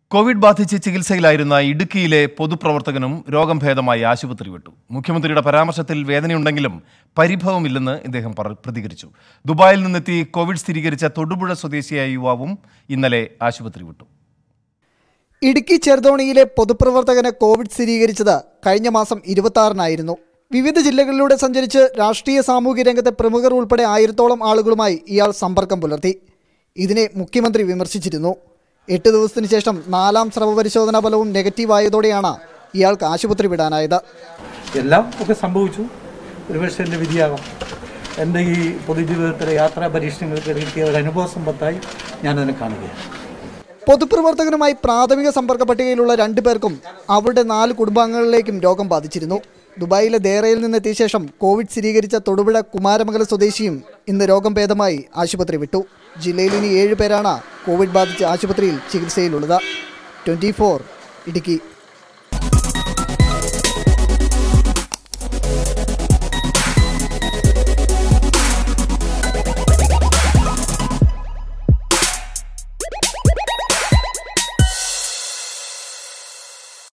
Covid ബാധിച്ച് ചികിത്സയിലായിരുന്ന ഇടുക്കിയിലെ പൊതുപ്രവർത്തകനും രോഗം ഭേദമായി ആശുപത്രി വിട്ടു മുഖ്യമന്ത്രിയുടെ പരാമർശത്തിൽ വേദനയുണ്ടെങ്കിലും പരിഭവമില്ലെന്ന് ഇദ്ദേഹം പറ- പ്രതികരിച്ചു ദുബായിൽ നിന്നെത്തി കോവിഡ് സ്ഥിരീകരിച്ച തൊടുപുഴ സ്വദേശിയായ യുവാവും ഇന്നലെ ആശുപത്രി വിട്ടു ഇടുക്കി ചെറുതോണിയിലെ പൊതുപ്രവർത്തകന് കോവിഡ് സ്ഥിരീകരിച്ചത് കഴിഞ്ഞ മാസം ഇരുപത്തി ആറിനായിരുന്നു വിവിധ ജില്ലകളിലൂടെ സഞ്ചരിച്ച് രാഷ്ട്രീയ സാമൂഹ്യ രംഗത്തെ പ്രമുഖർ ഉൾപ്പെടെ ആയിരത്തോളം ആളുകളുമായി ഇയാൾ സമ്പർക്കം പുലർത്തി ഇതിനെ മുഖ്യമന്ത്രി വിമർശിച്ചിരുന്നു എട്ട് ദിവസത്തിന് ശേഷം നാലാം സ്രവ പരിശോധനാ ഫലവും നെഗറ്റീവായതോടെയാണ് ഇയാൾക്ക് ആശുപത്രി വിടാനായത് എല്ലാം ഒക്കെ സംഭവിച്ചു ഒരുപക്ഷെ എൻ്റെ വിധിയാകാം എൻ്റെ ഈ പൊതുജീവിതത്തിലെ യാത്രാ പരീക്ഷണങ്ങൾക്ക് കിട്ടിയ ഒരു അനുഭവ സമ്പത്തായി ഞാനതിനെ കാണുകയാണ് പൊതുപ്രവർത്തകനുമായി പ്രാഥമിക സമ്പർക്ക പട്ടികയിലുള്ള രണ്ടു പേർക്കും അവരുടെ നാല് കുടുംബാംഗങ്ങളിലേക്കും രോഗം ബാധിച്ചിരുന്നു ദുബായിലെ ദേറയിൽ നിന്നെത്തിയ ശേഷം കോവിഡ് സ്ഥിരീകരിച്ച തൊടുപുഴ കുമാരമംഗലം സ്വദേശിയും ഇന്ന് രോഗം ഭേദമായി ആശുപത്രി വിട്ടു ജില്ലയിൽ ഇനി ഏഴ് പേരാണ് കോവിഡ് ബാധിച്ച് ആശുപത്രിയിൽ ചികിത്സയിലുള്ളത് ട്വൻറ്റി ഇടുക്കി